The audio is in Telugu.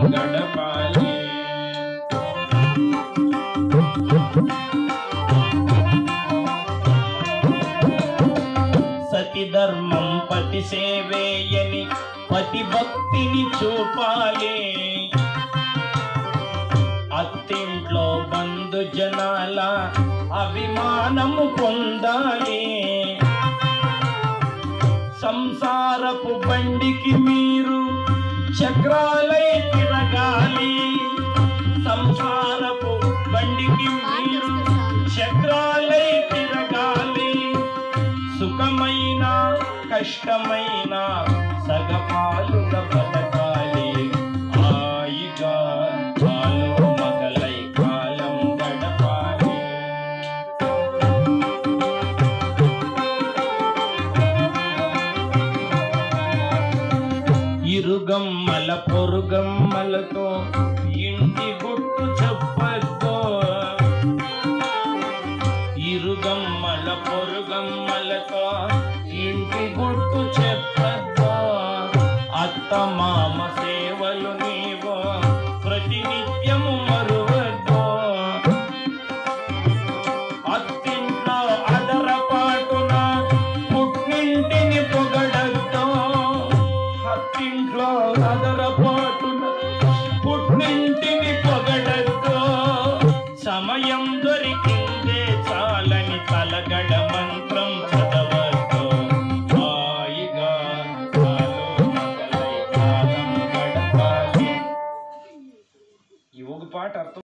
గడపాలి సతి ధర్మం పతి సేవేయని పతి భక్తిని చూపాలి అత్తింట్లో బంధు జనాల అభిమానము పొందాలి సంసారపు బండికి మీరు చక్రాలై తిరగాలి సంసారపు బండికి మీరు చక్రాలై తిరగాలి సుఖమైన కష్టమైన సగపాలుగా బతకాలి హాయిగా చాలు మగలై కాలం గడపాలి ఇరుగమ్మల పొరుగమ్మలతో ఇంటి గుట్టు చెప్పద్దు ఇరుగమ్మల పొరుగమ్మలతో ఇంటి గుట్టు చెప్పద్దు అత్త